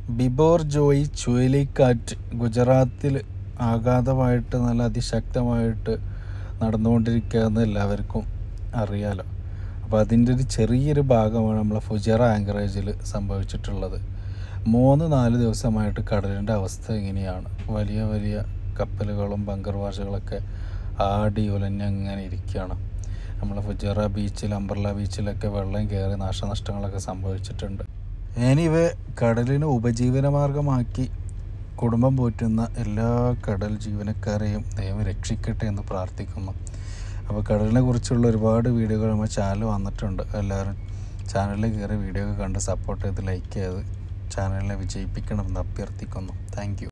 ബിബോർ ജോയി ചുഴലിക്കാറ്റ് ഗുജറാത്തിൽ ആഘാതമായിട്ട് നല്ല അതിശക്തമായിട്ട് നടന്നുകൊണ്ടിരിക്കുകയെന്ന് എല്ലാവർക്കും അറിയാലോ അപ്പോൾ അതിൻ്റെ ഒരു ചെറിയൊരു ഭാഗമാണ് നമ്മളെ ഫുജറ ആങ്കറേജിൽ സംഭവിച്ചിട്ടുള്ളത് മൂന്ന് നാല് ദിവസമായിട്ട് കടലിൻ്റെ അവസ്ഥ ഇങ്ങനെയാണ് വലിയ വലിയ കപ്പലുകളും ബങ്കർ വാഷുകളൊക്കെ ആടി ഉലഞ്ഞങ്ങനെ ഇരിക്കുകയാണ് നമ്മളെ ഫുജറ ബീച്ചിൽ അംബർല ബീച്ചിലൊക്കെ വെള്ളം കയറി നാശനഷ്ടങ്ങളൊക്കെ സംഭവിച്ചിട്ടുണ്ട് എനിവേ കടലിനെ ഉപജീവനമാർഗമാക്കി കുടുംബം പോറ്റുന്ന എല്ലാ കടൽ ജീവനക്കാരെയും ദൈവം രക്ഷിക്കട്ടെ എന്ന് പ്രാർത്ഥിക്കുന്നു അപ്പോൾ കടലിനെ കുറിച്ചുള്ള ഒരുപാട് വീഡിയോകൾ നമ്മുടെ ചാനൽ വന്നിട്ടുണ്ട് എല്ലാവരും ചാനലിൽ കയറി വീഡിയോ ഒക്കെ കണ്ട് സപ്പോർട്ട് ചെയ്ത് ലൈക്ക് ചെയ്ത് ചാനലിനെ വിജയിപ്പിക്കണമെന്ന് അഭ്യർത്ഥിക്കുന്നു താങ്ക്